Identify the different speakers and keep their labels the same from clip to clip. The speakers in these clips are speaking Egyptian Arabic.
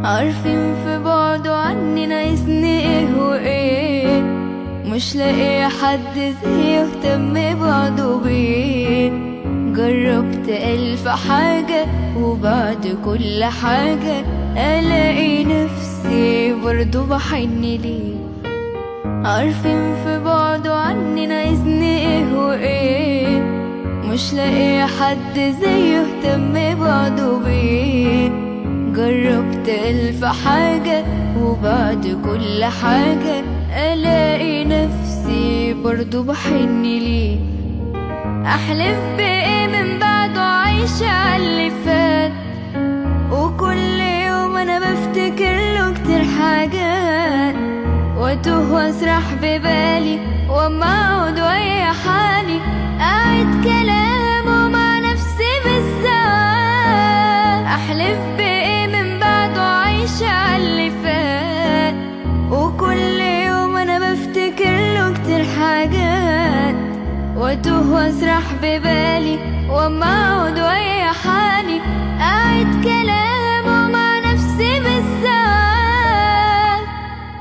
Speaker 1: عارفين في بعده عني ناقصني ايه وايه مش لاقي حد زي يهتم بعده بيه جربت ألف حاجة وبعد كل حاجة ألاقي نفسي برضو بحن ليه عارفين في بعده عني ناقصني ايه وايه مش لاقي حد زي يهتم بعده بيه جربت ألف حاجة وبعد كل حاجة ألاقي نفسي برضو بحن ليه أحلف بإيه من بعده عايشة عاللي فات وكل يوم أنا بفتكر له كتير حاجات وأتوه وأسرح ببالي وأما أقعد ويا حالي أعيد كلامه مع نفسي بالذات أحلف بإيه من بعده عايشة عاللي فات وكل يوم أنا بفتكر له كتير حاجات وأتوه وأسرح ببالي وأما أقعد ويا حالي أعيد كلامه مع نفسي بالذات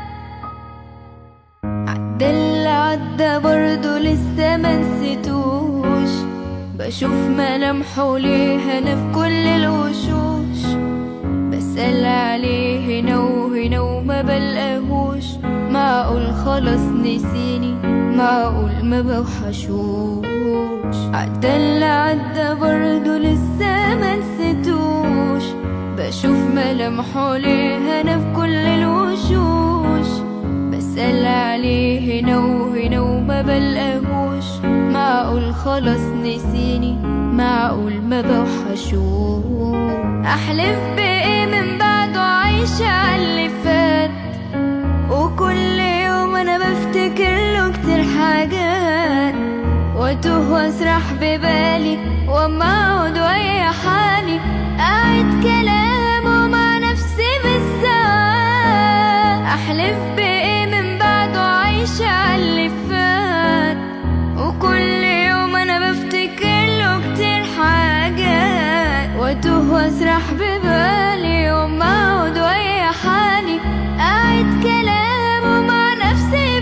Speaker 1: عدى اللي عدى برضه لسه منسيتوش بشوف ملامحه ليه أنا في كل الوشوش بسأل عليه هنا وهنا وما بلقاهوش معقول خلاص نسيني معقول ما بوحشوش عدى اللي عدى برضه لسه منسيتوش بشوف ملامحه ليه أنا في كل الوشوش بسأل عليه هنا وهنا وما بلقاهوش معقول خلاص نسيني معقول ما بوحشوش أحلف بإيه من بعده عايشة عاللي فات وكل يوم أنا بفتكر له كتير حاجات وأتوه وأسرح ببالي وأما أقعد ويا حالي أعيد كلامه مع نفسي بالذات أحلف بإيه من بعده عايشة عاللي فات وكل يوم أنا بفتكر له كتير حاجات وأتوه وأسرح ببالي وأما أقعد ويا حالي أعيد كلامه مع نفسي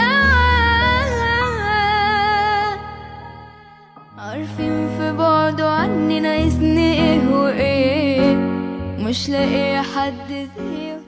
Speaker 1: بالساعات عارفين في بعده عني ناقصني ايه وايه مش لاقي حد زيه